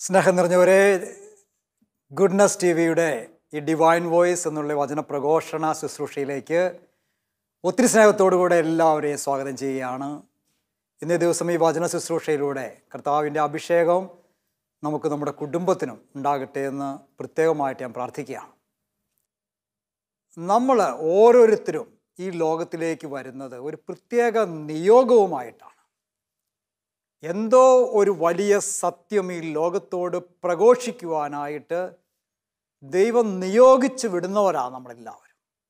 സ്നേഹം നിറഞ്ഞവരെ goodness T വിയുടെ ഈ ഡിവൈൻ വോയിസ് എന്നുള്ള വചനപ്രഘോഷണ ശുശ്രൂഷയിലേക്ക് ഒത്തിരി സ്നേഹത്തോടുകൂടെ എല്ലാവരെയും സ്വാഗതം ചെയ്യുകയാണ് ഇന്നേ ദിവസം ഈ വചന ശുശ്രൂഷയിലൂടെ കർത്താവിൻ്റെ അഭിഷേകം നമുക്ക് നമ്മുടെ കുടുംബത്തിനും ഉണ്ടാകട്ടെ എന്ന് പ്രത്യേകമായിട്ട് ഞാൻ പ്രാർത്ഥിക്കുകയാണ് നമ്മൾ ഓരോരുത്തരും ഈ ലോകത്തിലേക്ക് വരുന്നത് ഒരു പ്രത്യേക നിയോഗവുമായിട്ടാണ് എന്തോ ഒരു വലിയ സത്യം ഈ ലോകത്തോട് പ്രഘോഷിക്കുവാനായിട്ട് ദൈവം നിയോഗിച്ച് വിടുന്നവരാണ് നമ്മളെല്ലാവരും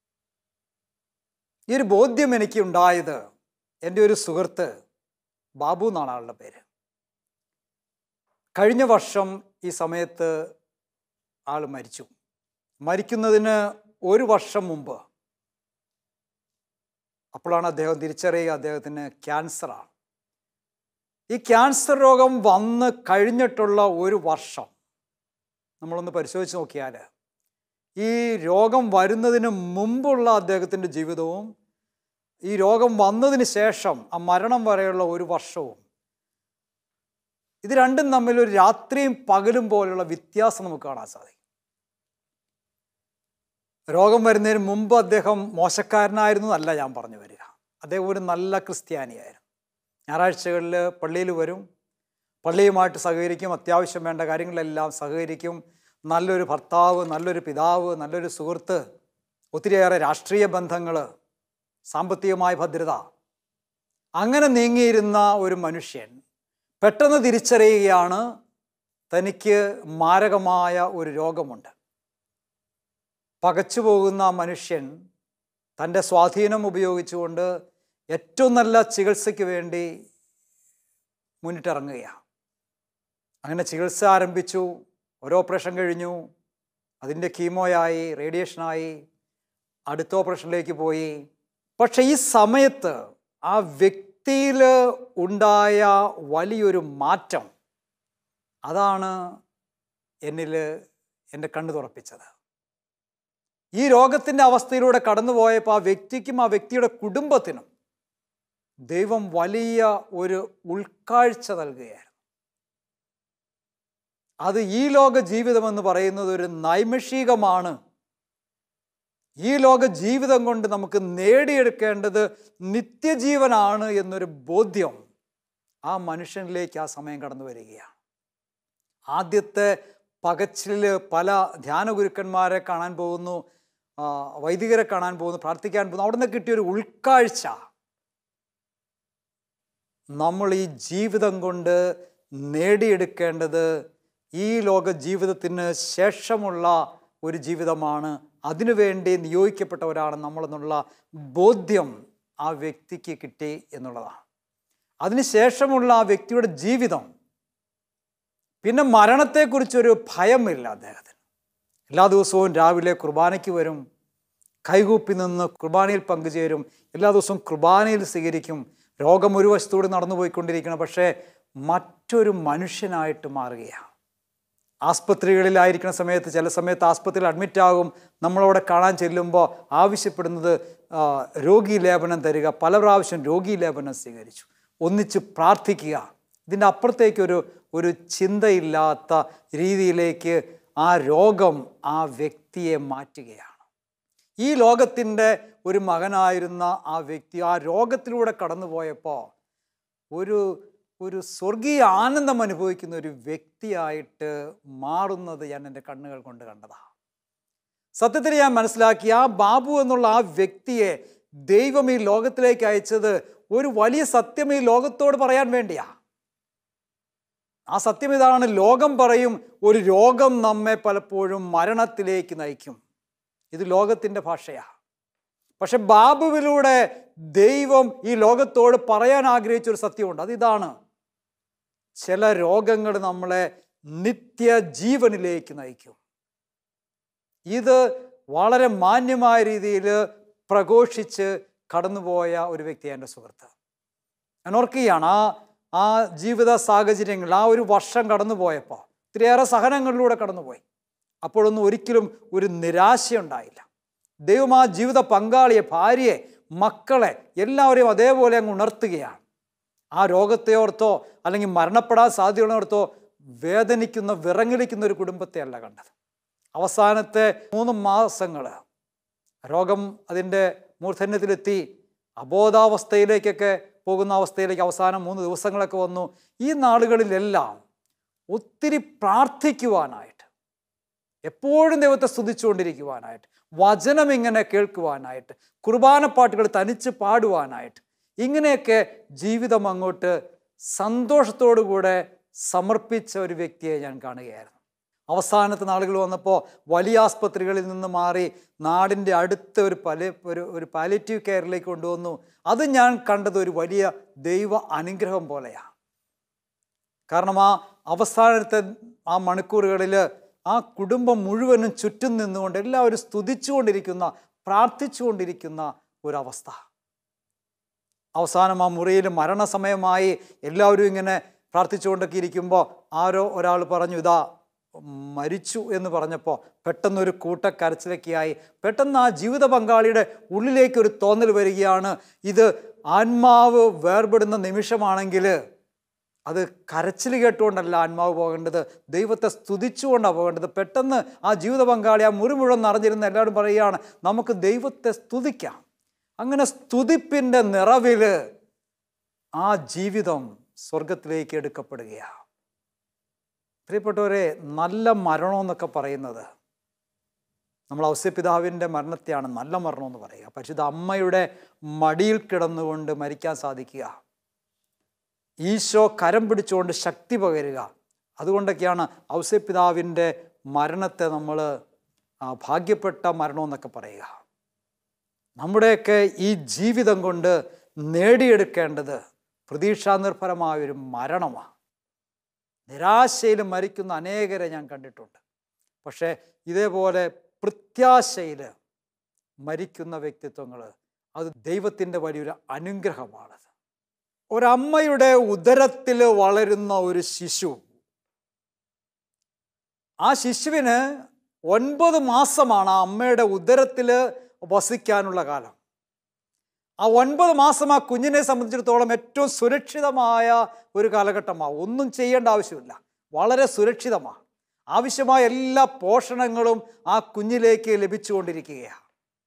ഈ ഒരു ബോധ്യം എനിക്ക് ഉണ്ടായത് എൻ്റെ ഒരു സുഹൃത്ത് ബാബു എന്നാണ് ആളുടെ പേര് കഴിഞ്ഞ വർഷം ഈ സമയത്ത് ആൾ മരിച്ചു മരിക്കുന്നതിന് ഒരു വർഷം മുമ്പ് അപ്പോഴാണ് അദ്ദേഹം തിരിച്ചറിയുക അദ്ദേഹത്തിന് ക്യാൻസറാണ് ഈ ക്യാൻസർ രോഗം വന്ന് കഴിഞ്ഞിട്ടുള്ള ഒരു വർഷം നമ്മളൊന്ന് പരിശോധിച്ച് നോക്കിയാൽ ഈ രോഗം വരുന്നതിന് മുമ്പുള്ള അദ്ദേഹത്തിൻ്റെ ജീവിതവും ഈ രോഗം വന്നതിന് ശേഷം ആ മരണം വരെയുള്ള ഒരു വർഷവും ഇത് രണ്ടും തമ്മിൽ ഒരു രാത്രിയും പകലും പോലുള്ള വ്യത്യാസം നമുക്ക് കാണാൻ സാധിക്കും രോഗം വരുന്നതിന് മുമ്പ് അദ്ദേഹം മോശക്കാരനായിരുന്നു എന്നല്ല ഞാൻ പറഞ്ഞു വരിക അദ്ദേഹം ഒരു നല്ല ക്രിസ്ത്യാനിയായിരുന്നു ഞായറാഴ്ചകളിൽ പള്ളിയിൽ വരും പള്ളിയുമായിട്ട് സഹകരിക്കും അത്യാവശ്യം വേണ്ട കാര്യങ്ങളെല്ലാം സഹകരിക്കും നല്ലൊരു ഭർത്താവ് നല്ലൊരു പിതാവ് നല്ലൊരു സുഹൃത്ത് ഒത്തിരിയേറെ രാഷ്ട്രീയ ബന്ധങ്ങൾ സാമ്പത്തികമായ ഭദ്രത അങ്ങനെ നീങ്ങിയിരുന്ന ഒരു മനുഷ്യൻ പെട്ടെന്ന് തിരിച്ചറിയുകയാണ് തനിക്ക് മാരകമായ ഒരു രോഗമുണ്ട് പകച്ചു പോകുന്ന ആ മനുഷ്യൻ തൻ്റെ സ്വാധീനം ഉപയോഗിച്ചുകൊണ്ട് ഏറ്റവും നല്ല ചികിത്സയ്ക്ക് വേണ്ടി മുന്നിട്ടിറങ്ങുകയാണ് അങ്ങനെ ചികിത്സ ആരംഭിച്ചു ഒരു ഓപ്പറേഷൻ കഴിഞ്ഞു അതിൻ്റെ കീമോയായി റേഡിയേഷനായി അടുത്ത ഓപ്പറേഷനിലേക്ക് പോയി പക്ഷെ ഈ സമയത്ത് ആ വ്യക്തിയിൽ ഉണ്ടായ വലിയൊരു മാറ്റം അതാണ് എന്നിൽ എൻ്റെ കണ്ണു തുറപ്പിച്ചത് ഈ രോഗത്തിൻ്റെ അവസ്ഥയിലൂടെ കടന്നുപോയപ്പോൾ ആ വ്യക്തിക്കും ആ വ്യക്തിയുടെ കുടുംബത്തിനും ദൈവം വലിയ ഒരു ഉൾക്കാഴ്ച നൽകുകയായിരുന്നു അത് ഈ ലോക ജീവിതം എന്ന് പറയുന്നത് ഒരു നൈമിഷികമാണ് ഈ ലോക ജീവിതം കൊണ്ട് നമുക്ക് നേടിയെടുക്കേണ്ടത് നിത്യജീവനാണ് എന്നൊരു ബോധ്യം ആ മനുഷ്യനിലേക്ക് ആ സമയം കടന്നു വരികയാണ് ആദ്യത്തെ പകച്ചിൽ പല ധ്യാന ഗുരുക്കന്മാരെ കാണാൻ പോകുന്നു ആ, വൈദികരെ കാണാൻ പോകുന്നു പ്രാർത്ഥിക്കാൻ പോകുന്നു അവിടെ നിന്ന് കിട്ടിയൊരു ഉൾക്കാഴ്ച നമ്മൾ ഈ ജീവിതം കൊണ്ട് നേടിയെടുക്കേണ്ടത് ഈ ലോക ജീവിതത്തിന് ശേഷമുള്ള ഒരു ജീവിതമാണ് അതിനുവേണ്ടി നിയോഗിക്കപ്പെട്ടവരാണ് നമ്മളെന്നുള്ള ബോധ്യം ആ വ്യക്തിക്ക് കിട്ടി എന്നുള്ളതാണ് അതിനുശേഷമുള്ള ആ വ്യക്തിയുടെ ജീവിതം പിന്നെ മരണത്തെക്കുറിച്ചൊരു ഭയമില്ല അദ്ദേഹത്തിന് എല്ലാ ദിവസവും രാവിലെ കുർബാനയ്ക്ക് വരും കൈകൂപ്പി നിന്ന് കുർബാനയിൽ പങ്കുചേരും എല്ലാ ദിവസവും കുർബാനയിൽ സ്വീകരിക്കും രോഗം ഒരു വശത്തൂടെ നടന്നു പോയിക്കൊണ്ടിരിക്കണം പക്ഷേ മറ്റൊരു മനുഷ്യനായിട്ട് മാറുകയാണ് ആസ്പത്രികളിലായിരിക്കുന്ന സമയത്ത് ചില സമയത്ത് ആസ്പത്രിയിൽ അഡ്മിറ്റ് ആകും നമ്മളവിടെ കാണാൻ ചെല്ലുമ്പോൾ ആവശ്യപ്പെടുന്നത് ആ, രോഗീ ലേപനം തരിക പല പ്രാവശ്യം രോഗീ ലേപനം സ്വീകരിച്ചു ഒന്നിച്ച് പ്രാർത്ഥിക്കുക ഇതിൻ്റെ അപ്പുറത്തേക്കൊരു ഒരു ചിന്തയില്ലാത്ത രീതിയിലേക്ക് ആ രോഗം ആ വ്യക്തിയെ മാറ്റുകയാണ് ഈ ലോകത്തിൻ്റെ ഒരു മകനായിരുന്ന ആ വ്യക്തി ആ രോഗത്തിലൂടെ കടന്നുപോയപ്പോൾ ഒരു ഒരു സ്വർഗീയ ആനന്ദം അനുഭവിക്കുന്ന ഒരു വ്യക്തിയായിട്ട് മാറുന്നത് ഞാൻ എൻ്റെ കണ്ണുകൾ കൊണ്ട് കണ്ടതാണ് സത്യത്തിൽ ഞാൻ മനസ്സിലാക്കി ആ ബാബു എന്നുള്ള ആ വ്യക്തിയെ ദൈവം ഈ ലോകത്തിലേക്ക് അയച്ചത് ഒരു വലിയ സത്യം ഈ ലോകത്തോട് പറയാൻ വേണ്ടിയാ ആ സത്യം ഇതാണ് ലോകം പറയും ഒരു രോഗം നമ്മെ പലപ്പോഴും മരണത്തിലേക്ക് നയിക്കും ഇത് ലോകത്തിൻ്റെ ഭാഷയാണ് പക്ഷെ ബാബുവിലൂടെ ദൈവം ഈ ലോകത്തോട് പറയാൻ ആഗ്രഹിച്ച ഒരു സത്യമുണ്ട് അതിതാണ് ചില രോഗങ്ങൾ നമ്മളെ നിത്യജീവനിലേക്ക് നയിക്കും ഇത് വളരെ മാന്യമായ രീതിയിൽ പ്രഘോഷിച്ച് കടന്നുപോയ ഒരു വ്യക്തിയാണ് എൻ്റെ സുഹൃത്ത് ഞാൻ ഓർക്കുകയാണ് ആ ആ ജീവിത സാഹചര്യങ്ങൾ ആ ഒരു വർഷം കടന്നുപോയപ്പോൾ ഒത്തിരിയേറെ സഹനങ്ങളിലൂടെ കടന്നുപോയി അപ്പോഴൊന്നും ഒരിക്കലും ഒരു നിരാശയുണ്ടായില്ല ദൈവം ആ ജീവിത പങ്കാളിയെ ഭാര്യയെ മക്കളെ എല്ലാവരെയും അതേപോലെ അങ്ങ് ഉണർത്തുകയാണ് ആ രോഗത്തെ ഓർത്തോ അല്ലെങ്കിൽ മരണപ്പെടാൻ സാധ്യതയുള്ളവർത്തോ വേദനിക്കുന്ന വിറങ്ങലിക്കുന്ന ഒരു കുടുംബത്തെ അല്ല കണ്ടത് അവസാനത്തെ മൂന്ന് മാസങ്ങൾ രോഗം അതിൻ്റെ മൂർധന്യത്തിലെത്തി അബോധാവസ്ഥയിലേക്കൊക്കെ പോകുന്ന അവസ്ഥയിലേക്ക് അവസാനം മൂന്ന് ദിവസങ്ങളൊക്കെ വന്നു ഈ നാളുകളിലെല്ലാം ഒത്തിരി പ്രാർത്ഥിക്കുവാനായിട്ട് എപ്പോഴും ദൈവത്തെ സ്തുതിച്ചുകൊണ്ടിരിക്കുവാനായിട്ട് വചനം ഇങ്ങനെ കേൾക്കുവാനായിട്ട് കുർബാനപ്പാട്ടുകൾ തനിച്ച് പാടുവാനായിട്ട് ഇങ്ങനെയൊക്കെ ജീവിതം അങ്ങോട്ട് സന്തോഷത്തോടുകൂടെ സമർപ്പിച്ച ഒരു വ്യക്തിയെ ഞാൻ കാണുകയായിരുന്നു അവസാനത്തെ നാളുകൾ വന്നപ്പോൾ വലിയ ആസ്പത്രികളിൽ നിന്ന് മാറി നാടിൻ്റെ അടുത്ത ഒരു പല ഒരു ഒരു പാലിറ്റീവ് കെയറിലേക്ക് കൊണ്ടുവന്നു അത് ഞാൻ കണ്ടത് ഒരു വലിയ ദൈവ അനുഗ്രഹം പോലെയാണ് കാരണം ആ അവസാനത്തെ ആ മണിക്കൂറുകളിൽ ആ കുടുംബം മുഴുവനും ചുറ്റും നിന്നുകൊണ്ട് എല്ലാവരും സ്തുതിച്ചുകൊണ്ടിരിക്കുന്ന പ്രാർത്ഥിച്ചുകൊണ്ടിരിക്കുന്ന ഒരവസ്ഥ അവസാനം ആ മുറിയിൽ മരണസമയമായി എല്ലാവരും ഇങ്ങനെ പ്രാർത്ഥിച്ചുകൊണ്ടൊക്കെ ഇരിക്കുമ്പോൾ ആരോ ഒരാൾ പറഞ്ഞു ഇതാ മരിച്ചു എന്ന് പറഞ്ഞപ്പോൾ പെട്ടെന്നൊരു കൂട്ടക്കരച്ചിലൊക്കെയായി പെട്ടെന്ന് ആ ജീവിത പങ്കാളിയുടെ ഉള്ളിലേക്ക് ഒരു തോന്നൽ വരികയാണ് ഇത് ആത്മാവ് വേർപെടുന്ന നിമിഷമാണെങ്കിൽ അത് കരച്ചിൽ കേട്ടുകൊണ്ടല്ല ആത്മാവ് പോകേണ്ടത് ദൈവത്തെ സ്തുതിച്ചുകൊണ്ടാണ് പോകേണ്ടത് പെട്ടെന്ന് ആ ജീവിത പങ്കാളി ആ മുറി മുഴുവൻ നിറഞ്ഞിരുന്ന എല്ലാവരും പറയുകയാണ് നമുക്ക് ദൈവത്തെ സ്തുതിക്കാം അങ്ങനെ സ്തുതിപ്പിൻ്റെ നിറവിൽ ആ ജീവിതം സ്വർഗത്തിലേക്ക് എടുക്കപ്പെടുകയാണ് പ്രിയപ്പെട്ടവരെ നല്ല മരണം എന്നൊക്കെ പറയുന്നത് നമ്മൾ ഔസ്യപിതാവിൻ്റെ മരണത്തെയാണ് നല്ല മരണം എന്ന് പറയുക പരിശുദ്ധ അമ്മയുടെ മടിയിൽ കിടന്നുകൊണ്ട് മരിക്കാൻ സാധിക്കുക ഈശോ കരം പിടിച്ചുകൊണ്ട് ശക്തി പകരുക അതുകൊണ്ടൊക്കെയാണ് ഔസ്യപിതാവിൻ്റെ മരണത്തെ നമ്മൾ ഭാഗ്യപ്പെട്ട മരണം എന്നൊക്കെ പറയുക നമ്മുടെയൊക്കെ ഈ ജീവിതം കൊണ്ട് നേടിയെടുക്കേണ്ടത് പ്രതീക്ഷാനിർഭരമായൊരു മരണമാണ് നിരാശയിൽ മരിക്കുന്ന അനേകരെ ഞാൻ കണ്ടിട്ടുണ്ട് പക്ഷേ ഇതേപോലെ പ്രത്യാശയിൽ മരിക്കുന്ന വ്യക്തിത്വങ്ങൾ അത് ദൈവത്തിൻ്റെ വലിയൊരു അനുഗ്രഹമാണത് ഒരമ്മയുടെ ഉദരത്തിൽ വളരുന്ന ഒരു ശിശു ആ ശിശുവിന് ഒൻപത് മാസമാണ് ആ അമ്മയുടെ ഉദരത്തിൽ വസിക്കാനുള്ള കാലം ആ ഒൻപത് മാസം ആ കുഞ്ഞിനെ സംബന്ധിച്ചിടത്തോളം ഏറ്റവും സുരക്ഷിതമായ ഒരു കാലഘട്ടമാണ് ഒന്നും ചെയ്യേണ്ട ആവശ്യമില്ല വളരെ സുരക്ഷിതമാണ് ആവശ്യമായ എല്ലാ പോഷണങ്ങളും ആ കുഞ്ഞിലേക്ക് ലഭിച്ചുകൊണ്ടിരിക്കുകയാണ്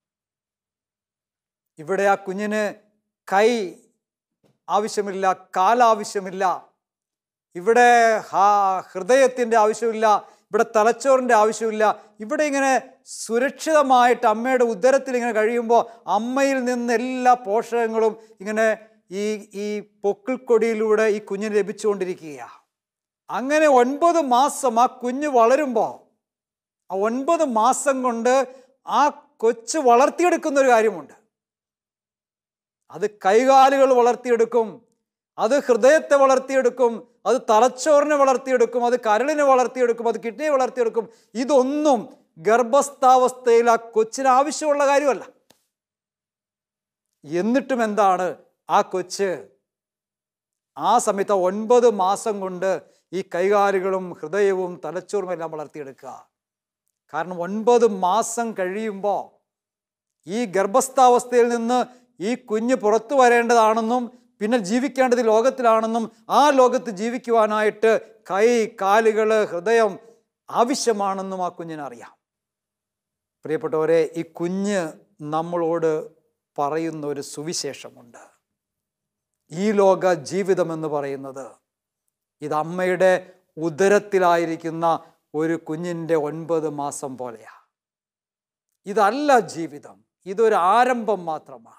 ഇവിടെ ആ കുഞ്ഞിന് കൈ ആവശ്യമില്ല കാലാവശ്യമില്ല ഇവിടെ ഹൃദയത്തിൻ്റെ ആവശ്യമില്ല ഇവിടെ തലച്ചോറിൻ്റെ ആവശ്യമില്ല ഇവിടെ ഇങ്ങനെ സുരക്ഷിതമായിട്ട് അമ്മയുടെ ഉദരത്തിൽ ഇങ്ങനെ കഴിയുമ്പോൾ അമ്മയിൽ നിന്ന് എല്ലാ പോഷകങ്ങളും ഇങ്ങനെ ഈ ഈ പൊക്കിൾക്കൊടിയിലൂടെ ഈ കുഞ്ഞിന് ലഭിച്ചുകൊണ്ടിരിക്കുകയാണ് അങ്ങനെ ഒൻപത് മാസം ആ കുഞ്ഞ് വളരുമ്പോൾ ആ ഒൻപത് മാസം കൊണ്ട് ആ കൊച്ച് വളർത്തിയെടുക്കുന്ന ഒരു കാര്യമുണ്ട് അത് കൈകാലുകൾ വളർത്തിയെടുക്കും അത് ഹൃദയത്തെ വളർത്തിയെടുക്കും അത് തലച്ചോറിനെ വളർത്തിയെടുക്കും അത് കരളിനെ വളർത്തിയെടുക്കും അത് കിഡ്നിയെ വളർത്തിയെടുക്കും ഇതൊന്നും ഗർഭസ്ഥാവസ്ഥയിൽ ആ കൊച്ചിന് ആവശ്യമുള്ള കാര്യമല്ല എന്നിട്ടും എന്താണ് ആ കൊച്ച് ആ സമയത്ത് ഒൻപത് മാസം കൊണ്ട് ഈ കൈകാലുകളും ഹൃദയവും തലച്ചോറും എല്ലാം വളർത്തിയെടുക്കുക കാരണം ഒൻപത് മാസം കഴിയുമ്പോൾ ഈ ഗർഭസ്ഥാവസ്ഥയിൽ നിന്ന് ഈ കുഞ്ഞ് പുറത്തു വരേണ്ടതാണെന്നും പിന്നെ ജീവിക്കേണ്ടത് ലോകത്തിലാണെന്നും ആ ലോകത്ത് ജീവിക്കുവാനായിട്ട് കൈ കാലുകൾ ഹൃദയം ആവശ്യമാണെന്നും ആ കുഞ്ഞിനറിയാം പ്രിയപ്പെട്ടവരെ ഈ കുഞ്ഞ് നമ്മളോട് പറയുന്ന ഒരു സുവിശേഷമുണ്ട് ഈ ലോക ജീവിതമെന്ന് പറയുന്നത് ഇത് അമ്മയുടെ ഉദരത്തിലായിരിക്കുന്ന ഒരു കുഞ്ഞിൻ്റെ ഒൻപത് മാസം പോലെയാണ് ഇതല്ല ജീവിതം ഇതൊരു ആരംഭം മാത്രമാണ്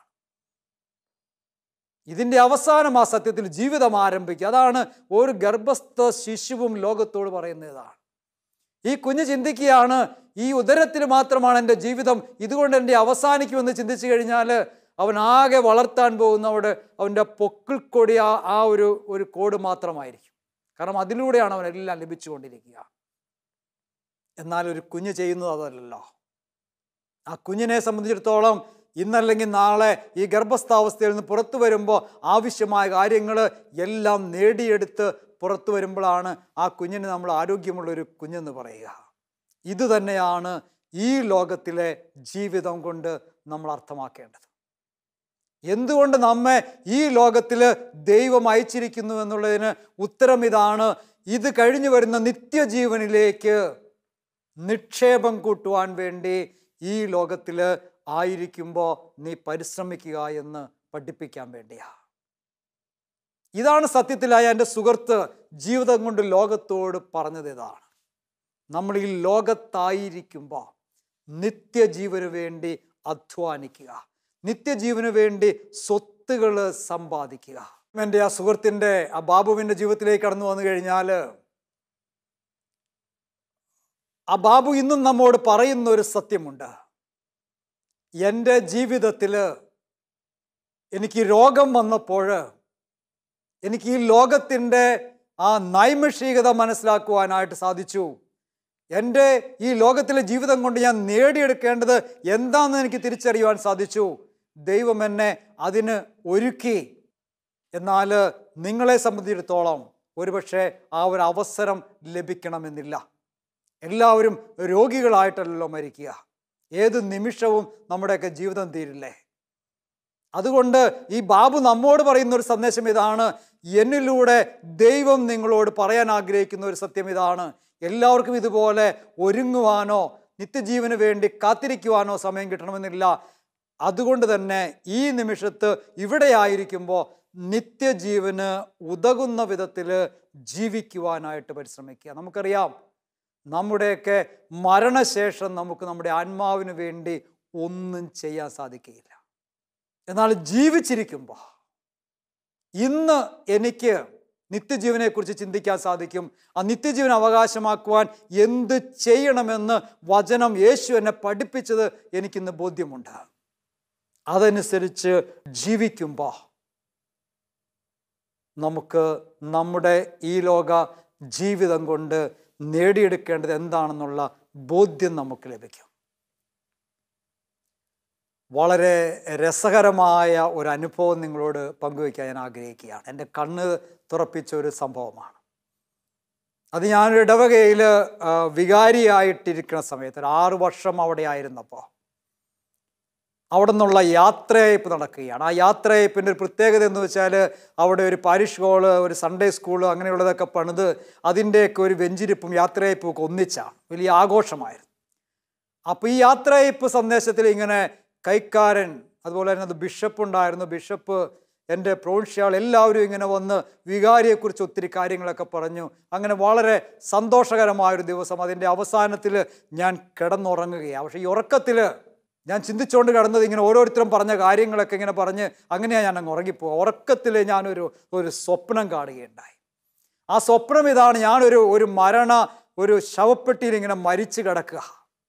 ഇതിൻ്റെ അവസാനം ആ സത്യത്തിൽ ജീവിതം ആരംഭിക്കുക അതാണ് ഒരു ഗർഭസ്ഥ ശിശുവും ലോകത്തോട് പറയുന്നതാണ് ഈ കുഞ്ഞ് ചിന്തിക്കുകയാണ് ഈ ഉദരത്തിൽ മാത്രമാണ് എൻ്റെ ജീവിതം ഇതുകൊണ്ട് എൻ്റെ അവസാനിക്കുമെന്ന് ചിന്തിച്ചു കഴിഞ്ഞാൽ അവൻ ആകെ വളർത്താൻ പോകുന്നവിടെ അവൻ്റെ പൊക്കിൾക്കൊടി ആ ആ ഒരു ഒരു കോഡ് മാത്രമായിരിക്കും കാരണം അതിലൂടെയാണ് അവൻ എല്ലാം ലഭിച്ചുകൊണ്ടിരിക്കുക എന്നാൽ ഒരു കുഞ്ഞ് ചെയ്യുന്നത് അതല്ലല്ലോ ആ കുഞ്ഞിനെ സംബന്ധിച്ചിടത്തോളം ഇന്നല്ലെങ്കിൽ നാളെ ഈ ഗർഭസ്ഥാവസ്ഥയിൽ നിന്ന് പുറത്തു വരുമ്പോൾ ആവശ്യമായ കാര്യങ്ങൾ എല്ലാം നേടിയെടുത്ത് പുറത്തു വരുമ്പോഴാണ് ആ കുഞ്ഞിന് നമ്മൾ ആരോഗ്യമുള്ളൊരു കുഞ്ഞെന്ന് പറയുക ഇത് തന്നെയാണ് ഈ ലോകത്തിലെ ജീവിതം കൊണ്ട് നമ്മൾ അർത്ഥമാക്കേണ്ടത് എന്തുകൊണ്ട് നമ്മെ ഈ ലോകത്തിൽ ദൈവം അയച്ചിരിക്കുന്നു എന്നുള്ളതിന് ഉത്തരം ഇതാണ് ഇത് കഴിഞ്ഞു വരുന്ന നിത്യജീവനിലേക്ക് നിക്ഷേപം കൂട്ടുവാൻ വേണ്ടി ഈ ലോകത്തിൽ ആയിരിക്കുമ്പോൾ നീ പരിശ്രമിക്കുക എന്ന് പഠിപ്പിക്കാൻ വേണ്ടിയാ ഇതാണ് സത്യത്തിലായ എൻ്റെ സുഹൃത്ത് ജീവിതം കൊണ്ട് ലോകത്തോട് പറഞ്ഞത് ഇതാണ് നമ്മൾ ഈ ലോകത്തായിരിക്കുമ്പോൾ നിത്യജീവന് വേണ്ടി അധ്വാനിക്കുക നിത്യജീവന് വേണ്ടി സ്വത്തുകൾ സമ്പാദിക്കുക എൻ്റെ ആ സുഹൃത്തിൻ്റെ ആ ബാബുവിൻ്റെ ജീവിതത്തിലേക്ക് കടന്നു വന്നു കഴിഞ്ഞാൽ ആ ബാബു ഇന്നും നമ്മോട് പറയുന്ന ഒരു സത്യമുണ്ട് എൻ്റെ ജീവിതത്തിൽ എനിക്ക് രോഗം വന്നപ്പോൾ എനിക്ക് ഈ ലോകത്തിൻ്റെ ആ നൈമിഷികത മനസ്സിലാക്കുവാനായിട്ട് സാധിച്ചു എൻ്റെ ഈ ലോകത്തിലെ ജീവിതം കൊണ്ട് ഞാൻ നേടിയെടുക്കേണ്ടത് എന്താണെന്ന് എനിക്ക് തിരിച്ചറിയുവാൻ സാധിച്ചു ദൈവം എന്നെ അതിന് ഒരുക്കി എന്നാൽ നിങ്ങളെ സംബന്ധിച്ചിടത്തോളം ഒരുപക്ഷെ ആ ഒരു അവസരം ലഭിക്കണമെന്നില്ല എല്ലാവരും രോഗികളായിട്ടല്ലല്ലോ മരിക്കുക ഏത് നിമിഷവും നമ്മുടെയൊക്കെ ജീവിതം തീരില്ലേ അതുകൊണ്ട് ഈ ബാബു നമ്മോട് പറയുന്ന ഒരു സന്ദേശം ഇതാണ് എന്നിലൂടെ ദൈവം നിങ്ങളോട് പറയാൻ ആഗ്രഹിക്കുന്ന ഒരു സത്യം ഇതാണ് എല്ലാവർക്കും ഇതുപോലെ ഒരുങ്ങുവാനോ നിത്യജീവന് വേണ്ടി കാത്തിരിക്കുവാനോ സമയം കിട്ടണമെന്നില്ല അതുകൊണ്ട് തന്നെ ഈ നിമിഷത്ത് ഇവിടെ ആയിരിക്കുമ്പോൾ നിത്യജീവന് ഉതകുന്ന വിധത്തിൽ ജീവിക്കുവാനായിട്ട് പരിശ്രമിക്കുക നമുക്കറിയാം നമ്മുടെയൊക്കെ മരണശേഷം നമുക്ക് നമ്മുടെ ആത്മാവിന് വേണ്ടി ഒന്നും ചെയ്യാൻ സാധിക്കുകയില്ല എന്നാൽ ജീവിച്ചിരിക്കുമ്പോൾ ഇന്ന് എനിക്ക് നിത്യജീവനെക്കുറിച്ച് ചിന്തിക്കാൻ സാധിക്കും ആ നിത്യജീവൻ അവകാശമാക്കുവാൻ എന്ത് ചെയ്യണമെന്ന് വചനം യേശു എന്നെ പഠിപ്പിച്ചത് എനിക്കിന്ന് ബോധ്യമുണ്ട് അതനുസരിച്ച് ജീവിക്കുമ്പോൾ നമുക്ക് നമ്മുടെ ഈ ലോക ജീവിതം കൊണ്ട് നേടിയെടുക്കേണ്ടത് എന്താണെന്നുള്ള ബോധ്യം നമുക്ക് ലഭിക്കും വളരെ രസകരമായ ഒരു അനുഭവം നിങ്ങളോട് പങ്കുവയ്ക്കാൻ ഞാൻ ആഗ്രഹിക്കുകയാണ് എൻ്റെ കണ്ണ് തുറപ്പിച്ച ഒരു സംഭവമാണ് അത് ഞാനൊരു ഇടവകയിൽ വികാരിയായിട്ടിരിക്കുന്ന സമയത്ത് ഒരു ആറു വർഷം അവിടെ ആയിരുന്നപ്പോൾ അവിടെ നിന്നുള്ള യാത്രയയപ്പ് നടക്കുകയാണ് ആ യാത്രയയപ്പിൻ്റെ ഒരു പ്രത്യേകത എന്ന് വെച്ചാൽ അവിടെ ഒരു പാരിഷ് ഹോള് ഒരു സൺഡേ സ്കൂള് അങ്ങനെയുള്ളതൊക്കെ പണിത് അതിൻ്റെയൊക്കെ ഒരു വെഞ്ചിരിപ്പും യാത്രയയപ്പും ഒക്കെ ഒന്നിച്ചാണ് വലിയ ആഘോഷമായിരുന്നു അപ്പോൾ ഈ യാത്രയയപ്പ് സന്ദേശത്തിൽ ഇങ്ങനെ കൈക്കാരൻ അതുപോലെ തന്നെ അത് ബിഷപ്പ് ഉണ്ടായിരുന്നു ബിഷപ്പ് എൻ്റെ പ്രോൺഷ്യാൾ എല്ലാവരും ഇങ്ങനെ വന്ന് വികാരിയെക്കുറിച്ച് ഒത്തിരി കാര്യങ്ങളൊക്കെ പറഞ്ഞു അങ്ങനെ വളരെ സന്തോഷകരമായൊരു ദിവസം അതിൻ്റെ അവസാനത്തിൽ ഞാൻ കിടന്നുറങ്ങുകയാണ് പക്ഷേ ഈ ഉറക്കത്തിൽ ഞാൻ ചിന്തിച്ചുകൊണ്ട് കിടന്നത് ഇങ്ങനെ ഓരോരുത്തരും പറഞ്ഞ കാര്യങ്ങളൊക്കെ ഇങ്ങനെ പറഞ്ഞ് അങ്ങനെയാണ് ഞാൻ അങ്ങ് ഉറങ്ങിപ്പോവുക ഉറക്കത്തിൽ ഞാനൊരു ഒരു സ്വപ്നം കാണുകയുണ്ടായി ആ സ്വപ്നം ഇതാണ് ഞാനൊരു ഒരു മരണ ഒരു ശവപ്പെട്ടിയിൽ ഇങ്ങനെ മരിച്ചു കിടക്കുക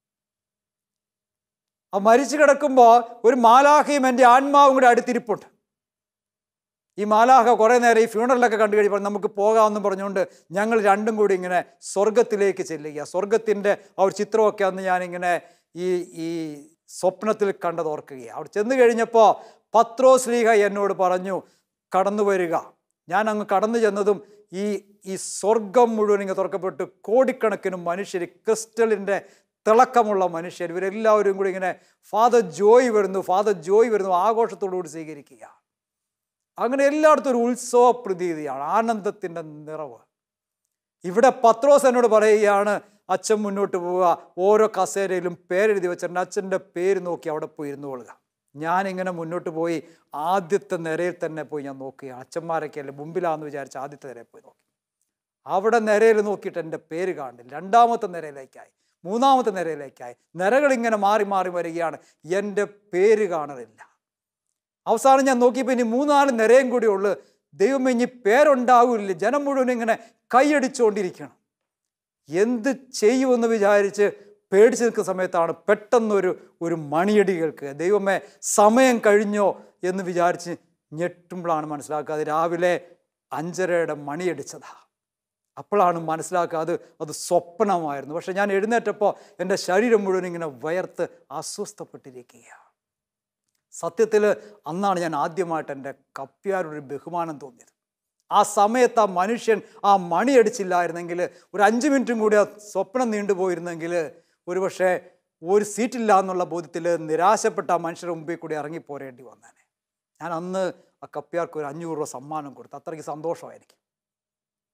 ആ മരിച്ചു കിടക്കുമ്പോൾ ഒരു മാലാഹയും എൻ്റെ ആത്മാവും കൂടെ അടുത്തിരിപ്പുണ്ട് ഈ മാലാഹ കുറേ നേരം ഈ ഫ്യൂണറലൊക്കെ കണ്ടു കഴിയുമ്പോൾ നമുക്ക് പോകാമെന്ന് പറഞ്ഞുകൊണ്ട് ഞങ്ങൾ രണ്ടും കൂടി ഇങ്ങനെ സ്വർഗത്തിലേക്ക് ചെല്ലുക സ്വർഗത്തിൻ്റെ ആ ഒരു ചിത്രമൊക്കെ അന്ന് ഞാനിങ്ങനെ ഈ ഈ സ്വപ്നത്തിൽ കണ്ടത് ഓർക്കുകയാണ് അവിടെ ചെന്ന് കഴിഞ്ഞപ്പോൾ പത്രോശ്ലീഹ എന്നോട് പറഞ്ഞു കടന്നു വരിക ഞാൻ അങ്ങ് കടന്നു ചെന്നതും ഈ ഈ സ്വർഗം മുഴുവൻ ഇങ്ങനെ തുറക്കപ്പെട്ട് കോടിക്കണക്കിന് മനുഷ്യർ ക്രിസ്റ്റലിൻ്റെ തിളക്കമുള്ള മനുഷ്യർ ഇവരെല്ലാവരും കൂടി ഇങ്ങനെ ഫാദർ ജോയ് വരുന്നു ഫാദർ ജോയ് വരുന്നു ആഘോഷത്തോടു കൂടി സ്വീകരിക്കുക അങ്ങനെ എല്ലായിടത്തും ഒരു ഉത്സവ പ്രതീതിയാണ് ആനന്ദത്തിൻ്റെ നിറവ് ഇവിടെ പത്രോസ് എന്നോട് പറയുകയാണ് അച്ഛൻ മുന്നോട്ട് പോവുക ഓരോ കസേരയിലും പേരെഴുതി വെച്ചിട്ടുണ്ട് അച്ഛൻ്റെ പേര് നോക്കി അവിടെ പോയി ഇരുന്നു കൊള്ളുക ഞാനിങ്ങനെ മുന്നോട്ട് പോയി ആദ്യത്തെ നിരയിൽ തന്നെ പോയി ഞാൻ നോക്കുകയാണ് അച്ഛന്മാരൊക്കെ അല്ലേ മുമ്പിലാന്ന് വിചാരിച്ച് ആദ്യത്തെ നിരയിൽ പോയി നോക്കി അവിടെ നിരയിൽ നോക്കിയിട്ട് എൻ്റെ പേര് കാണില്ല രണ്ടാമത്തെ നിരയിലേക്കായി മൂന്നാമത്തെ നിരയിലേക്കായി നിരകൾ ഇങ്ങനെ മാറി മാറി വരികയാണ് എൻ്റെ പേര് കാണലില്ല അവസാനം ഞാൻ നോക്കിയപ്പോൾ ഇനി മൂന്നാല് നിരയും കൂടി ഉള്ളു ദൈവം ഇനി പേരുണ്ടാവില്ല ജനം മുഴുവൻ ഇങ്ങനെ കൈയടിച്ചുകൊണ്ടിരിക്കണം എന്ത് ചെയ്യുമെന്ന് വിചാരിച്ച് പേടിച്ച് നിൽക്കുന്ന സമയത്താണ് പെട്ടെന്നൊരു ഒരു മണിയടി കേൾക്കുക ദൈവമേ സമയം കഴിഞ്ഞോ എന്ന് വിചാരിച്ച് ഞെട്ടുമ്പോഴാണ് മനസ്സിലാക്കുക അത് രാവിലെ അഞ്ചരയുടെ മണിയടിച്ചതാ അപ്പോഴാണ് മനസ്സിലാക്കുക അത് അത് സ്വപ്നമായിരുന്നു പക്ഷെ ഞാൻ എഴുന്നേറ്റപ്പോൾ എൻ്റെ ശരീരം മുഴുവൻ ഇങ്ങനെ വയർത്ത് അസ്വസ്ഥപ്പെട്ടിരിക്കുകയാണ് സത്യത്തിൽ അന്നാണ് ഞാൻ ആദ്യമായിട്ട് എൻ്റെ കപ്പ്യാരൊരു ബഹുമാനം തോന്നിയത് ആ സമയത്ത് ആ മനുഷ്യൻ ആ മണിയടിച്ചില്ലായിരുന്നെങ്കിൽ ഒരു അഞ്ച് മിനിറ്റും കൂടി ആ സ്വപ്നം നീണ്ടുപോയിരുന്നെങ്കിൽ ഒരുപക്ഷെ ഒരു സീറ്റില്ല എന്നുള്ള ബോധ്യത്തിൽ നിരാശപ്പെട്ട ആ മനുഷ്യരുടെ മുമ്പിൽ കൂടി ഇറങ്ങിപ്പോരേണ്ടി വന്നേനെ ഞാൻ അന്ന് ആ കപ്പ്യാർക്ക് ഒരു അഞ്ഞൂറ് രൂപ സമ്മാനം കൊടുത്തു അത്രയ്ക്ക് സന്തോഷമായിരിക്കും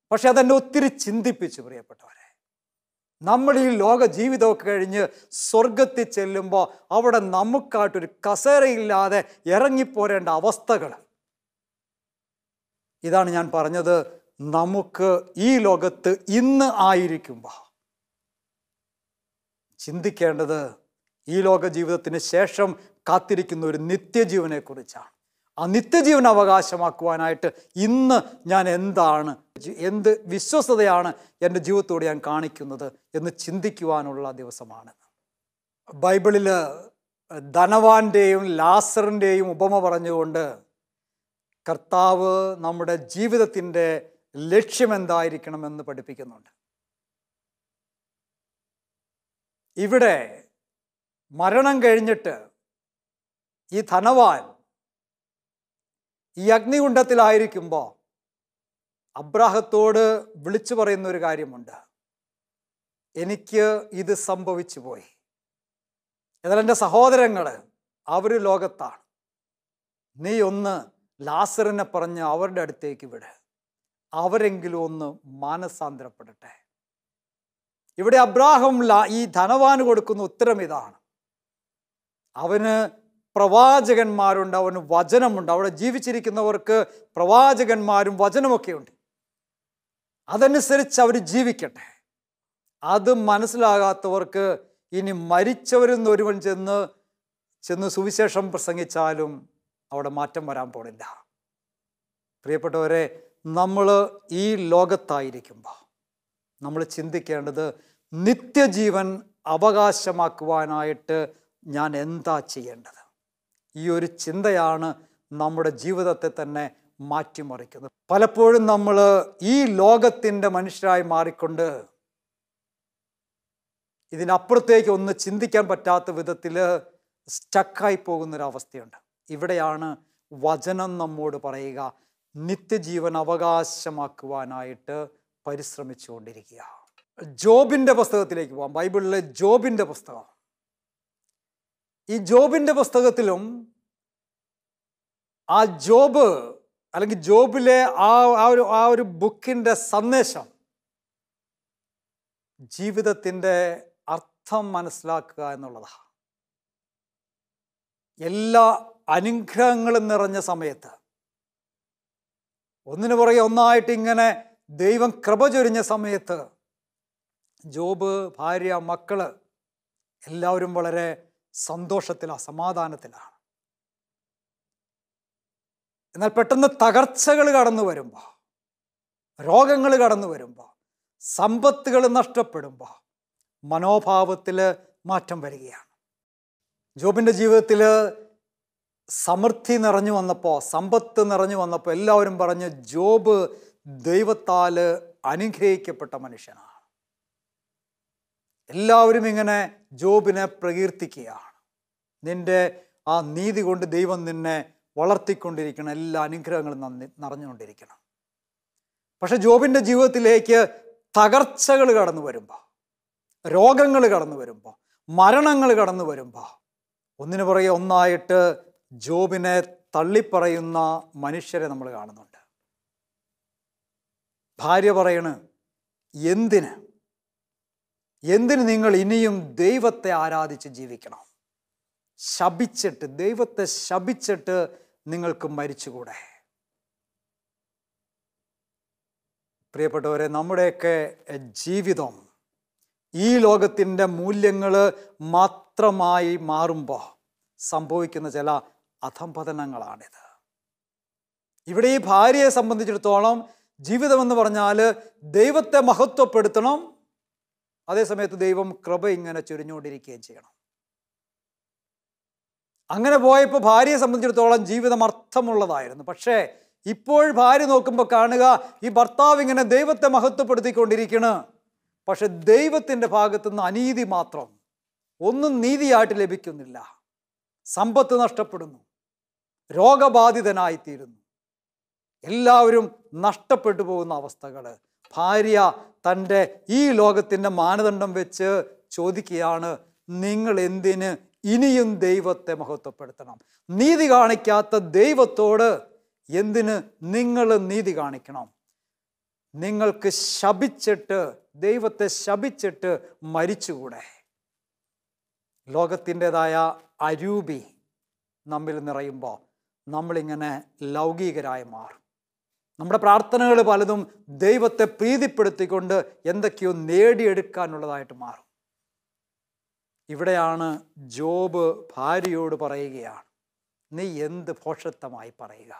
പക്ഷെ അതെന്നെ ഒത്തിരി ചിന്തിപ്പിച്ചു പ്രിയപ്പെട്ടവരെ നമ്മൾ ഈ ലോക ജീവിതമൊക്കെ കഴിഞ്ഞ് സ്വർഗത്തിൽ ചെല്ലുമ്പോൾ അവിടെ നമുക്കായിട്ടൊരു കസേരയില്ലാതെ ഇറങ്ങിപ്പോരേണ്ട അവസ്ഥകൾ ഇതാണ് ഞാൻ പറഞ്ഞത് നമുക്ക് ഈ ലോകത്ത് ഇന്ന് ആയിരിക്കുമ്പോൾ ചിന്തിക്കേണ്ടത് ഈ ലോക ജീവിതത്തിന് ശേഷം കാത്തിരിക്കുന്ന ഒരു നിത്യജീവനെക്കുറിച്ചാണ് ആ നിത്യജീവൻ അവകാശമാക്കുവാനായിട്ട് ഇന്ന് ഞാൻ എന്താണ് ജി- എന്ത് വിശ്വസതയാണ് എൻ്റെ ജീവിതത്തോട് ഞാൻ കാണിക്കുന്നത് എന്ന് ചിന്തിക്കുവാനുള്ള ദിവസമാണ് ബൈബിളിൽ ധനവാന്റെയും ലാസറിൻ്റെയും ഉപമ പറഞ്ഞുകൊണ്ട് കർത്താവ് നമ്മുടെ ജീവിതത്തിൻ്റെ ലക്ഷ്യം എന്തായിരിക്കണമെന്ന് പഠിപ്പിക്കുന്നുണ്ട് ഇവിടെ മരണം കഴിഞ്ഞിട്ട് ഈ ധനവാൻ ഈ അഗ്നികുണ്ഡത്തിലായിരിക്കുമ്പോൾ അബ്രാഹത്തോട് വിളിച്ചു പറയുന്ന ഒരു കാര്യമുണ്ട് എനിക്ക് ഇത് സംഭവിച്ചു പോയി എന്നാൽ എൻ്റെ സഹോദരങ്ങൾ അവർ ലോകത്താണ് നീ ഒന്ന് ലാസറിനെ പറഞ്ഞ് അവരുടെ അടുത്തേക്ക് വിട് അവരെങ്കിലും ഒന്ന് മാനസാന്തരപ്പെടട്ടെ ഇവിടെ അബ്രാഹം ലാ ഈ ധനവാന് കൊടുക്കുന്ന ഉത്തരം ഇതാണ് അവന് പ്രവാചകന്മാരുണ്ട് അവന് വചനമുണ്ട് അവിടെ ജീവിച്ചിരിക്കുന്നവർക്ക് പ്രവാചകന്മാരും വചനമൊക്കെ ഉണ്ട് അതനുസരിച്ച് അവർ ജീവിക്കട്ടെ അത് മനസ്സിലാകാത്തവർക്ക് ഇനി മരിച്ചവരിൽ നിന്ന് ഒരുവൻ ചെന്ന് ചെന്ന് സുവിശേഷം പ്രസംഗിച്ചാലും അവിടെ മാറ്റം വരാൻ പോണില്ല പ്രിയപ്പെട്ടവരെ നമ്മൾ ഈ ലോകത്തായിരിക്കുമ്പോൾ നമ്മൾ ചിന്തിക്കേണ്ടത് നിത്യജീവൻ അവകാശമാക്കുവാനായിട്ട് ഞാൻ എന്താ ചെയ്യേണ്ടത് ഈ ഒരു ചിന്തയാണ് നമ്മുടെ ജീവിതത്തെ തന്നെ മാറ്റിമറിക്കുന്നത് പലപ്പോഴും നമ്മൾ ഈ ലോകത്തിൻ്റെ മനുഷ്യരായി മാറിക്കൊണ്ട് ഇതിനപ്പുറത്തേക്ക് ഒന്ന് ചിന്തിക്കാൻ പറ്റാത്ത വിധത്തിൽ സ്റ്റക്കായി പോകുന്നൊരവസ്ഥയുണ്ട് ഇവിടെയാണ് വചനം നമ്മോട് പറയുക നിത്യജീവൻ അവകാശമാക്കുവാനായിട്ട് പരിശ്രമിച്ചുകൊണ്ടിരിക്കുക ജോബിൻ്റെ പുസ്തകത്തിലേക്ക് പോകാം ബൈബിളിലെ ജോബിൻ്റെ പുസ്തകം ഈ ജോബിൻ്റെ പുസ്തകത്തിലും ആ ജോബ് അല്ലെങ്കിൽ ജോബിലെ ആ ആ ഒരു ആ ഒരു ബുക്കിൻ്റെ സന്ദേശം ജീവിതത്തിൻ്റെ അർത്ഥം മനസ്സിലാക്കുക എന്നുള്ളതാണ് എല്ലാ അനുഗ്രഹങ്ങളും നിറഞ്ഞ സമയത്ത് ഒന്നിനു പുറകെ ഒന്നായിട്ട് ഇങ്ങനെ ദൈവം കൃപ ചൊരിഞ്ഞ സമയത്ത് ജോബ് ഭാര്യ മക്കള് എല്ലാവരും വളരെ സന്തോഷത്തിലാണ് സമാധാനത്തിലാണ് എന്നാൽ പെട്ടെന്ന് തകർച്ചകൾ കടന്നു വരുമ്പോൾ രോഗങ്ങൾ കടന്നു വരുമ്പോൾ സമ്പത്തുകൾ നഷ്ടപ്പെടുമ്പോൾ മനോഭാവത്തിൽ മാറ്റം വരികയാണ് ജോബിൻ്റെ ജീവിതത്തിൽ സമൃദ്ധി നിറഞ്ഞു വന്നപ്പോൾ സമ്പത്ത് നിറഞ്ഞു വന്നപ്പോൾ എല്ലാവരും പറഞ്ഞ് ജോബ് ദൈവത്താൽ അനുഗ്രഹിക്കപ്പെട്ട മനുഷ്യനാണ് എല്ലാവരും ഇങ്ങനെ ജോബിനെ പ്രകീർത്തിക്കുകയാണ് നിന്റെ ആ നീതി കൊണ്ട് ദൈവം നിന്നെ വളർത്തിക്കൊണ്ടിരിക്കണം എല്ലാ അനുഗ്രഹങ്ങളും നന്ദി നിറഞ്ഞുകൊണ്ടിരിക്കണം പക്ഷെ ജോബിൻ്റെ ജീവിതത്തിലേക്ക് തകർച്ചകൾ കടന്നു വരുമ്പോൾ രോഗങ്ങൾ കടന്നു വരുമ്പോൾ മരണങ്ങൾ കടന്നു വരുമ്പോൾ ഒന്നിനു പുറകെ ഒന്നായിട്ട് ജോബിനെ തള്ളിപ്പറയുന്ന മനുഷ്യരെ നമ്മൾ കാണുന്നുണ്ട് ഭാര്യ പറയണ് എന്തിന് എന്തിന് നിങ്ങൾ ഇനിയും ദൈവത്തെ ആരാധിച്ച് ജീവിക്കണം ശപിച്ചിട്ട് ദൈവത്തെ ശപിച്ചിട്ട് നിങ്ങൾക്ക് മരിച്ചുകൂടെ പ്രിയപ്പെട്ടവരെ നമ്മുടെയൊക്കെ ജീവിതം ഈ ലോകത്തിൻ്റെ മൂല്യങ്ങൾ മാത്രമായി മാറുമ്പോൾ സംഭവിക്കുന്ന ചില അധംപതനങ്ങളാണിത് ഇവിടെ ഈ ഭാര്യയെ സംബന്ധിച്ചിടത്തോളം ജീവിതമെന്ന് പറഞ്ഞാൽ ദൈവത്തെ മഹത്വപ്പെടുത്തണം അതേസമയത്ത് ദൈവം കൃപ ഇങ്ങനെ ചൊരിഞ്ഞുകൊണ്ടിരിക്കുകയും ചെയ്യണം അങ്ങനെ പോയപ്പോൾ ഭാര്യയെ സംബന്ധിച്ചിടത്തോളം ജീവിതം അർത്ഥമുള്ളതായിരുന്നു പക്ഷേ ഇപ്പോൾ ഭാര്യ നോക്കുമ്പോൾ കാണുക ഈ ഭർത്താവ് ഇങ്ങനെ ദൈവത്തെ മഹത്വപ്പെടുത്തിക്കൊണ്ടിരിക്കണ് പക്ഷെ ദൈവത്തിൻ്റെ ഭാഗത്തുനിന്ന് അനീതി മാത്രം ഒന്നും നീതിയായിട്ട് ലഭിക്കുന്നില്ല സമ്പത്ത് നഷ്ടപ്പെടുന്നു രോഗബാധിതനായിത്തീരുന്നു എല്ലാവരും നഷ്ടപ്പെട്ടു പോകുന്ന അവസ്ഥകൾ ഭാര്യ തൻ്റെ ഈ ലോകത്തിൻ്റെ മാനദണ്ഡം വെച്ച് ചോദിക്കുകയാണ് നിങ്ങൾ എന്തിന് ഇനിയും ദൈവത്തെ മഹത്വപ്പെടുത്തണം നീതി കാണിക്കാത്ത ദൈവത്തോട് എന്തിന് നിങ്ങൾ നീതി കാണിക്കണം നിങ്ങൾക്ക് ശപിച്ചിട്ട് ദൈവത്തെ ശപിച്ചിട്ട് മരിച്ചുകൂടെ ലോകത്തിൻ്റെതായ അരൂപി നമ്മിൽ നിറയുമ്പോൾ നമ്മളിങ്ങനെ ലൗകികരായി മാറും നമ്മുടെ പ്രാർത്ഥനകൾ പലതും ദൈവത്തെ പ്രീതിപ്പെടുത്തിക്കൊണ്ട് എന്തൊക്കെയോ നേടിയെടുക്കാനുള്ളതായിട്ട് മാറും ഇവിടെയാണ് ജോബ് ഭാര്യയോട് പറയുകയാണ് നീ എന്ത് ഭോഷത്വമായി പറയുക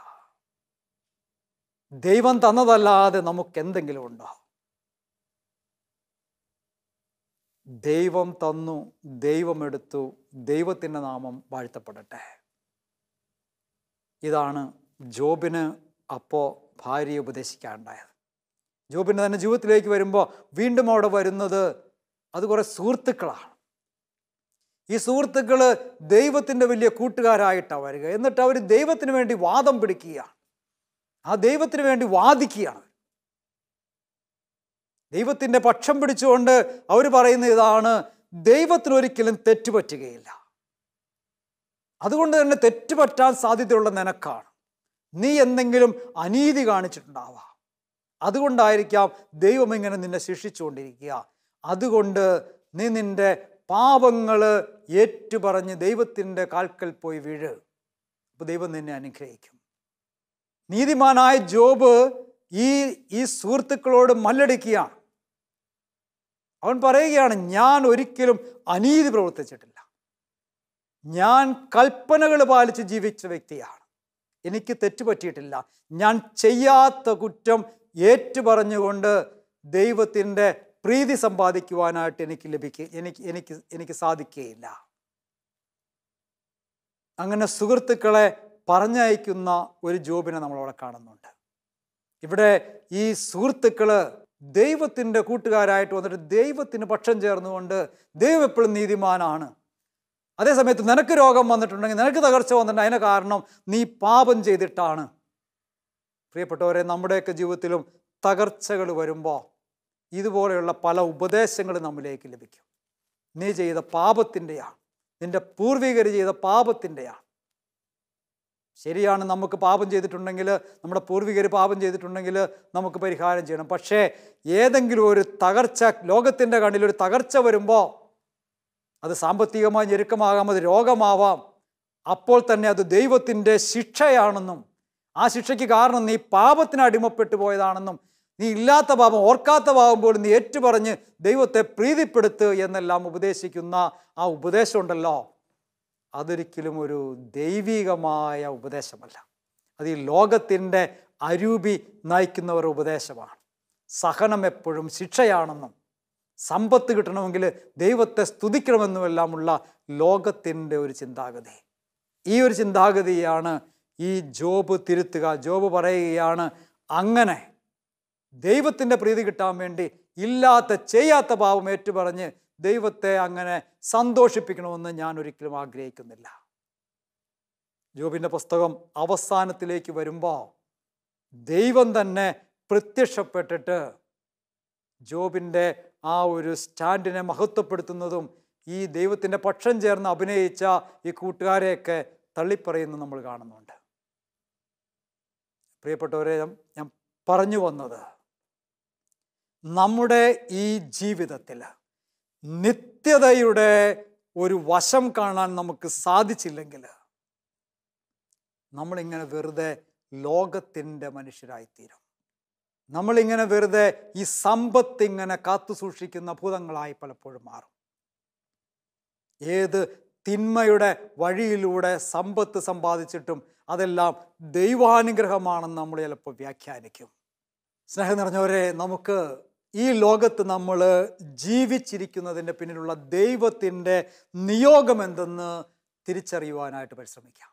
ദൈവം തന്നതല്ലാതെ നമുക്ക് എന്തെങ്കിലും ഉണ്ടോ ദൈവം തന്നു ദൈവം എടുത്തു ദൈവത്തിൻ്റെ നാമം വാഴ്ത്തപ്പെടട്ടെ ഇതാണ് ജോബിന് അപ്പോൾ ഭാര്യയെ ഉപദേശിക്കാനുണ്ടായത് ജോബിൻ്റെ തന്നെ ജീവിതത്തിലേക്ക് വരുമ്പോൾ വീണ്ടും അവിടെ വരുന്നത് അത് കുറേ സുഹൃത്തുക്കളാണ് ഈ സുഹൃത്തുക്കൾ ദൈവത്തിൻ്റെ വലിയ കൂട്ടുകാരായിട്ടാണ് വരിക എന്നിട്ട് അവർ ദൈവത്തിന് വേണ്ടി വാദം പിടിക്കുകയാണ് ആ ദൈവത്തിന് വേണ്ടി വാദിക്കുകയാണ് ദൈവത്തിൻ്റെ പക്ഷം പിടിച്ചുകൊണ്ട് അവർ പറയുന്ന ഇതാണ് ദൈവത്തിന് ഒരിക്കലും തെറ്റുപറ്റുകയില്ല അതുകൊണ്ട് തന്നെ തെറ്റുപറ്റാൻ സാധ്യതയുള്ള നിനക്കാണ് നീ എന്തെങ്കിലും അനീതി കാണിച്ചിട്ടുണ്ടാവാം അതുകൊണ്ടായിരിക്കാം ദൈവം ഇങ്ങനെ നിന്നെ ശിക്ഷിച്ചുകൊണ്ടിരിക്കുക അതുകൊണ്ട് നീ നിന്റെ പാപങ്ങൾ ഏറ്റുപറഞ്ഞ് ദൈവത്തിൻ്റെ കാൽക്കൽ പോയി വീഴ് അപ്പോൾ ദൈവം നിന്നെ അനുഗ്രഹിക്കും നീതിമാനായ ജോബ് ഈ ഈ സുഹൃത്തുക്കളോട് മല്ലടിക്കുകയാണ് അവൻ പറയുകയാണ് ഞാൻ ഒരിക്കലും അനീതി പ്രവർത്തിച്ചിട്ടില്ല ഞാൻ കൽപ്പനകൾ പാലിച്ച് ജീവിച്ച വ്യക്തിയാണ് എനിക്ക് തെറ്റുപറ്റിയിട്ടില്ല ഞാൻ ചെയ്യാത്ത കുറ്റം ഏറ്റുപറഞ്ഞുകൊണ്ട് ദൈവത്തിൻ്റെ പ്രീതി സമ്പാദിക്കുവാനായിട്ട് എനിക്ക് ലഭിക്കുക എനിക്ക് എനിക്ക് എനിക്ക് സാധിക്കുകയില്ല അങ്ങനെ സുഹൃത്തുക്കളെ പറഞ്ഞയക്കുന്ന ഒരു ജോബിനെ നമ്മളവിടെ കാണുന്നുണ്ട് ഇവിടെ ഈ സുഹൃത്തുക്കൾ ദൈവത്തിൻ്റെ കൂട്ടുകാരായിട്ട് വന്നിട്ട് ദൈവത്തിന് പക്ഷം ചേർന്നുകൊണ്ട് ദൈവം എപ്പോഴും നീതിമാനാണ് അതേസമയത്ത് നിനക്ക് രോഗം വന്നിട്ടുണ്ടെങ്കിൽ നിനക്ക് തകർച്ച വന്നിട്ടുണ്ട് അതിന് കാരണം നീ പാപം ചെയ്തിട്ടാണ് പ്രിയപ്പെട്ടവരെ നമ്മുടെയൊക്കെ ജീവിതത്തിലും തകർച്ചകൾ വരുമ്പോൾ ഇതുപോലെയുള്ള പല ഉപദേശങ്ങളും നമ്മിലേക്ക് ലഭിക്കും നീ ചെയ്ത പാപത്തിൻ്റെയാണ് നിന്റെ പൂർവികർ ചെയ്ത പാപത്തിൻ്റെയാണ് ശരിയാണ് നമുക്ക് പാപം ചെയ്തിട്ടുണ്ടെങ്കിൽ നമ്മുടെ പൂർവികർ പാപം ചെയ്തിട്ടുണ്ടെങ്കിൽ നമുക്ക് പരിഹാരം ചെയ്യണം പക്ഷേ ഏതെങ്കിലും ഒരു തകർച്ച ലോകത്തിൻ്റെ കണ്ണിൽ ഒരു തകർച്ച വരുമ്പോൾ അത് സാമ്പത്തികമായി ഞെരുക്കമാകാം അത് രോഗമാവാം അപ്പോൾ തന്നെ അത് ദൈവത്തിൻ്റെ ശിക്ഷയാണെന്നും ആ ശിക്ഷയ്ക്ക് കാരണം നീ പാപത്തിന് അടിമപ്പെട്ടു പോയതാണെന്നും നീ ഇല്ലാത്ത പാപം ഓർക്കാത്ത പാപം പോലും നീ ഏറ്റുപറഞ്ഞ് ദൈവത്തെ പ്രീതിപ്പെടുത്ത് എന്നെല്ലാം ഉപദേശിക്കുന്ന ആ ഉപദേശമുണ്ടല്ലോ അതൊരിക്കലും ഒരു ദൈവികമായ ഉപദേശമല്ല അത് ഈ ലോകത്തിൻ്റെ അരൂപി നയിക്കുന്നവർ ഉപദേശമാണ് സഹനം എപ്പോഴും ശിക്ഷയാണെന്നും സമ്പത്ത് കിട്ടണമെങ്കിൽ ദൈവത്തെ സ്തുതിക്കണമെന്നുമെല്ലാമുള്ള ലോകത്തിൻ്റെ ഒരു ചിന്താഗതി ഈ ഒരു ചിന്താഗതിയാണ് ഈ ജോബ് തിരുത്തുക ജോബ് പറയുകയാണ് അങ്ങനെ ദൈവത്തിൻ്റെ പ്രീതി കിട്ടാൻ വേണ്ടി ഇല്ലാത്ത ചെയ്യാത്ത പാവം ഏറ്റുപറഞ്ഞ് ദൈവത്തെ അങ്ങനെ സന്തോഷിപ്പിക്കണമെന്ന് ഞാൻ ഒരിക്കലും ആഗ്രഹിക്കുന്നില്ല ജോബിൻ്റെ പുസ്തകം അവസാനത്തിലേക്ക് വരുമ്പോൾ ദൈവം തന്നെ പ്രത്യക്ഷപ്പെട്ടിട്ട് ജോബിൻ്റെ ആ ഒരു സ്റ്റാൻഡിനെ മഹത്വപ്പെടുത്തുന്നതും ഈ ദൈവത്തിൻ്റെ പക്ഷം ചേർന്ന് അഭിനയിച്ച ഈ കൂട്ടുകാരെയൊക്കെ തള്ളിപ്പറയുന്നത് നമ്മൾ കാണുന്നുണ്ട് പ്രിയപ്പെട്ടവരെ ഞാൻ- ഞാൻ പറഞ്ഞു വന്നത് നമ്മുടെ ഈ ജീവിതത്തിൽ നിത്യതയുടെ ഒരു വശം കാണാൻ നമുക്ക് സാധിച്ചില്ലെങ്കിൽ നമ്മളിങ്ങനെ വെറുതെ ലോകത്തിൻ്റെ മനുഷ്യരായിത്തീരും നമ്മളിങ്ങനെ വെറുതെ ഈ സമ്പത്ത് ഇങ്ങനെ കാത്തു സൂക്ഷിക്കുന്ന ഭൂതങ്ങളായി പലപ്പോഴും മാറും ഏത് തിന്മയുടെ വഴിയിലൂടെ സമ്പത്ത് സമ്പാദിച്ചിട്ടും അതെല്ലാം ദൈവാനുഗ്രഹമാണെന്ന് നമ്മൾ ചിലപ്പോൾ വ്യാഖ്യാനിക്കും സ്നേഹം നിറഞ്ഞവരെ നമുക്ക് ഈ ലോകത്ത് നമ്മൾ ജീവിച്ചിരിക്കുന്നതിൻ്റെ പിന്നിലുള്ള ദൈവത്തിൻ്റെ നിയോഗം എന്തെന്ന് തിരിച്ചറിയുവാനായിട്ട് പരിശ്രമിക്കാം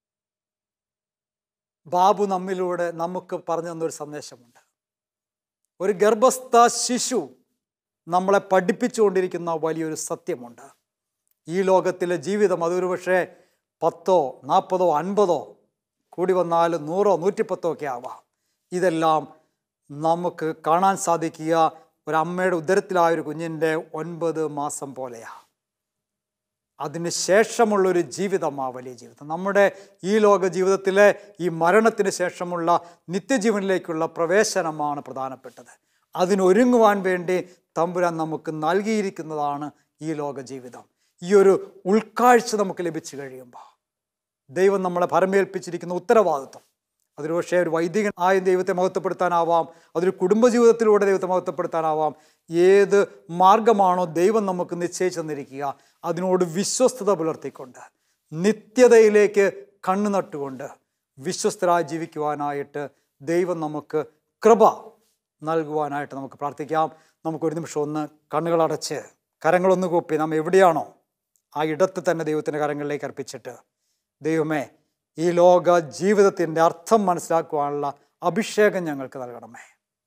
ബാബു നമ്മിലൂടെ നമുക്ക് പറഞ്ഞു തന്നൊരു സന്ദേശമുണ്ട് ഒരു ഗർഭസ്ഥ ശിശു നമ്മളെ പഠിപ്പിച്ചുകൊണ്ടിരിക്കുന്ന വലിയൊരു സത്യമുണ്ട് ഈ ലോകത്തിലെ ജീവിതം അതൊരു പക്ഷേ പത്തോ നാൽപ്പതോ അൻപതോ കൂടി വന്നാൽ നൂറോ നൂറ്റിപ്പത്തോ ഒക്കെ ആവാം ഇതെല്ലാം നമുക്ക് കാണാൻ സാധിക്കുക ഒരു അമ്മയുടെ ഉദരത്തിലായ ഒരു കുഞ്ഞിൻ്റെ ഒൻപത് മാസം പോലെയാണ് അതിന് ശേഷമുള്ളൊരു ജീവിതം ആ വലിയ ജീവിതം നമ്മുടെ ഈ ലോക ജീവിതത്തിലെ ഈ മരണത്തിന് ശേഷമുള്ള നിത്യജീവനിലേക്കുള്ള പ്രവേശനമാണ് പ്രധാനപ്പെട്ടത് അതിനൊരുങ്ങുവാൻ വേണ്ടി തമ്പുരാൻ നമുക്ക് നൽകിയിരിക്കുന്നതാണ് ഈ ലോക ജീവിതം ഈ ഒരു ഉൾക്കാഴ്ച നമുക്ക് ലഭിച്ചു കഴിയുമ്പോൾ ദൈവം നമ്മളെ ഭരമേൽപ്പിച്ചിരിക്കുന്ന ഉത്തരവാദിത്വം അതൊരു പക്ഷേ ഒരു വൈദികൻ ആയ ദൈവത്തെ മഹത്വപ്പെടുത്താനാവാം അതൊരു കുടുംബജീവിതത്തിലൂടെ ദൈവത്തെ മഹത്വപ്പെടുത്താനാവാം ഏത് മാർഗമാണോ ദൈവം നമുക്ക് നിശ്ചയിച്ചു തന്നിരിക്കുക അതിനോട് വിശ്വസ്തത പുലർത്തിക്കൊണ്ട് നിത്യതയിലേക്ക് കണ്ണു നട്ടുകൊണ്ട് വിശ്വസ്തരായി ജീവിക്കുവാനായിട്ട് ദൈവം നമുക്ക് കൃപ നൽകുവാനായിട്ട് നമുക്ക് പ്രാർത്ഥിക്കാം നമുക്കൊരു നിമിഷം ഒന്ന് കണ്ണുകളടച്ച് കരങ്ങളൊന്ന് കൂപ്പി നാം എവിടെയാണോ ആ ഇടത്ത് തന്നെ ദൈവത്തിൻ്റെ കരങ്ങളിലേക്ക് അർപ്പിച്ചിട്ട് ദൈവമേ ഈ ലോക ജീവിതത്തിൻ്റെ അർത്ഥം മനസ്സിലാക്കുവാനുള്ള അഭിഷേകം ഞങ്ങൾക്ക് നൽകണമേ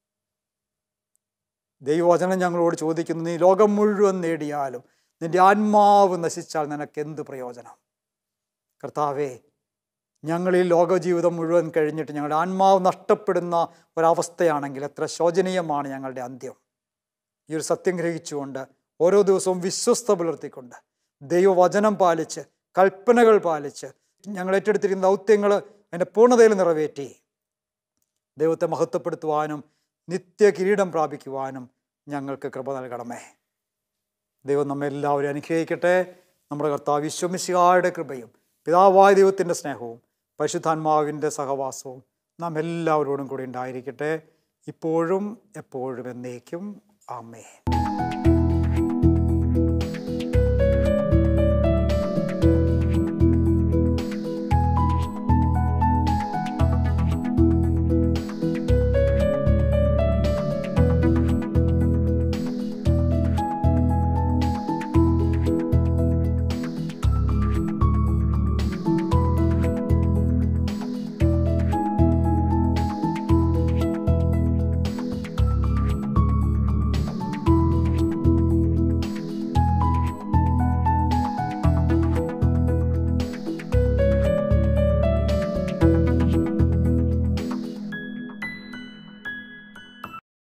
ദൈവവചനം ഞങ്ങളോട് ചോദിക്കുന്നു നീ ലോകം മുഴുവൻ നേടിയാലും നിന്റെ ആത്മാവ് നശിച്ചാൽ നിനക്ക് എന്ത് പ്രയോജനം കർത്താവേ ഞങ്ങൾ ഈ ലോകജീവിതം മുഴുവൻ കഴിഞ്ഞിട്ട് ഞങ്ങളുടെ ആത്മാവ് നഷ്ടപ്പെടുന്ന ഒരവസ്ഥയാണെങ്കിൽ എത്ര ശോചനീയമാണ് ഞങ്ങളുടെ അന്ത്യം ഈ ഒരു സത്യം ഗ്രഹിച്ചുകൊണ്ട് ഓരോ ദിവസവും വിശ്വസ്ത പുലർത്തിക്കൊണ്ട് ദൈവവചനം പാലിച്ച് കൽപ്പനകൾ പാലിച്ച് ഞങ്ങൾ ഏറ്റെടുത്തിരിക്കുന്ന ദൗത്യങ്ങൾ അതിൻ്റെ പൂർണ്ണതയിൽ നിറവേറ്റി ദൈവത്തെ മഹത്വപ്പെടുത്തുവാനും നിത്യ കിരീടം പ്രാപിക്കുവാനും ഞങ്ങൾക്ക് കൃപ നൽകണമേ ദൈവം നമ്മെ എല്ലാവരും അനുഗ്രഹിക്കട്ടെ നമ്മുടെ കർത്താവ് വിശ്വമിശിഹായുടെ കൃപയും പിതാവായ ദൈവത്തിൻ്റെ സ്നേഹവും പരിശുദ്ധാത്മാവിൻ്റെ സഹവാസവും നാം എല്ലാവരോടും കൂടി ഉണ്ടായിരിക്കട്ടെ ഇപ്പോഴും എപ്പോഴും എന്നേക്കും ആമേ